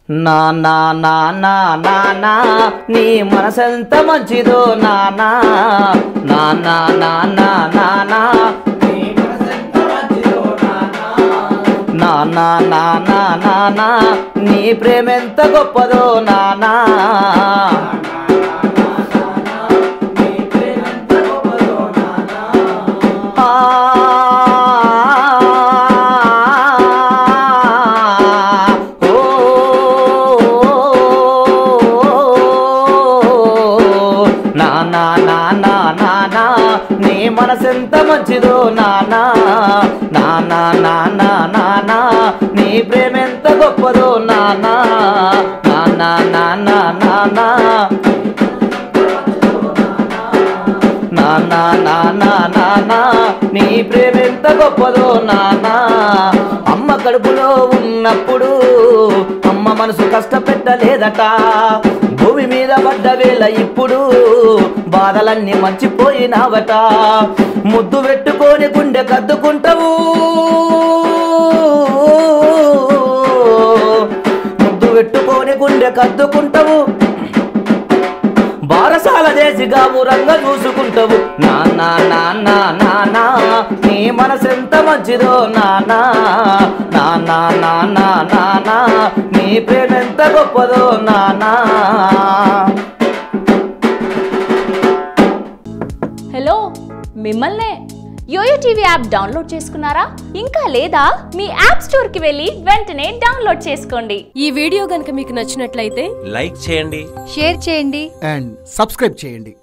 నానా నానా నానా నీ మనసెంత మంచిదో నానా నానా నానా నానా నీ మనసెంత మంచిదో నానా నానా నానా నానా నీ ప్రేమెంత గొప్పదో నానా ఆ ఓ నానా నానా నానా నీ మనసెంత మంచిదో నానా నానా నానా నానా నీ ప్రేమెంత గొప్పదో నానా నానా నానా నానా నానా నానా నానా నీ ప్రేమెంత గొప్పదో నానా అమ్మ కడుపులో ఉన్నప్పుడు అమ్మ మనసు కష్టపెట్టలేదట భూమి మీద పడ్డ వేళ ఇప్పుడు బాధలన్నీ మర్చిపోయినావట ముద్దు పెట్టుకొని గుండె కద్దుకుంటావు ముద్దు పెట్టుకొని గుండె కద్దుకుంటావు బారసాల చేసి గాబురంగా చూసుకుంటావు నాన్న నాన్న నాన్న నీ మనసెంత మంచిదో నాన్న నాన్న నాన్న నాన్న నీ ప్రేమెంత గొప్పదో నాన్న హలో మిమ్మల్నే యోయో టీవీ యాప్ డౌన్లోడ్ చేసుకున్నారా ఇంకా లేదా మీ యాప్ స్టోర్కి వెళ్ళి వెంటనే డౌన్లోడ్ చేసుకోండి ఈ వీడియో గనుక మీకు నచ్చినట్లయితే లైక్ చేయండి షేర్ చేయండి అండ్ సబ్స్క్రైబ్ చేయండి